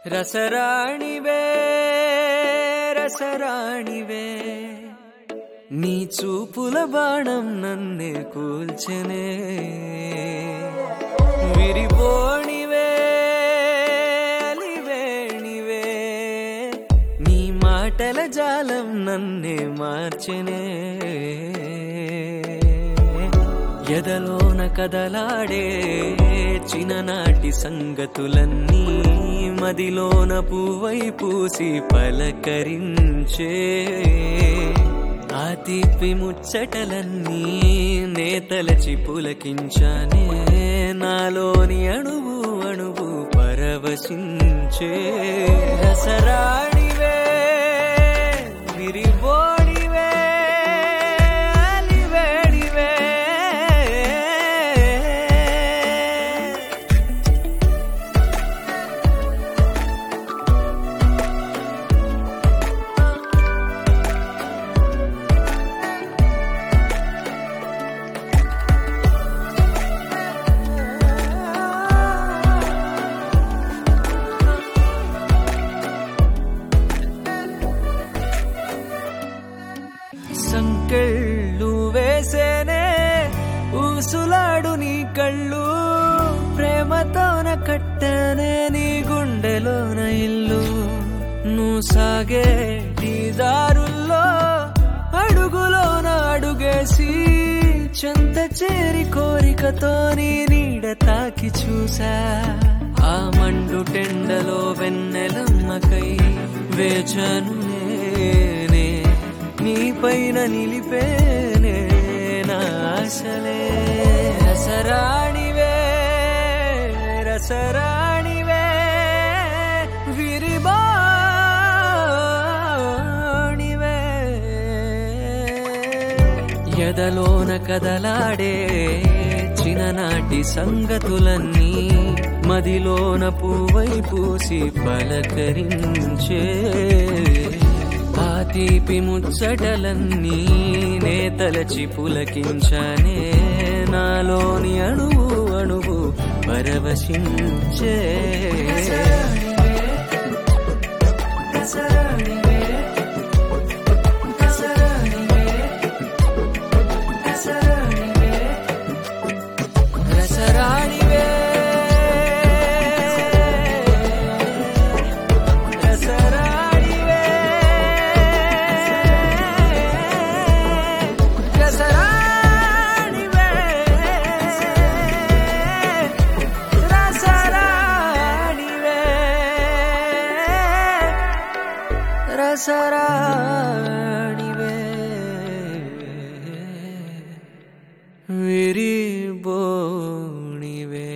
రసరాణివే రసరాణివే నీ చూపుల బాణం నన్నే కూల్చెనే విరిపోణివే అలివేణివే నీ మాటల జాలం నన్నే మార్చెనే ఎదలోన కదలాడే చిన్ననాటి సంగతులన్నీ మదిలోన పువ్వై పూసి పలకరించే ఆ తీపి ముచ్చటలన్నీ నేతలచి పులకించానే నాలోని అణువు అణువు పరవశించే రసరాణివే విరిబోడివే అలివేడివే సంకెళ్ళు వేసేనే ఊసులాడు నీ కళ్ళు ప్రేమతోన కట్టానే నీ గుండెలోన ఇల్లు నువ్వు సాగే ఈ దారుల్లో అడుగులోన అడుగేసి చెంత చేరి కోరికతో నీ నీడ తాకి చూసా ఆ మండు టెండలో వెన్నెలమ్మకై వేచను నేనే నీ పైన నిలిపేనే నా ఆశలే రసరాణివే రసరాణివే విరిబాణివే ఎదలోన కదలాడే చిన్ననాటి సంగతులన్నీ మదిలోన పువ్వై పూసి పలకరించే ఆ తీపి ముచ్చటలన్నీ నేతలచి పులకించనే నాలోని అణువు అణువు పరవశించే రసరాణివే రసరాణివే రసరాణివే రసరాణివే రసరాణివే విరిబోణివే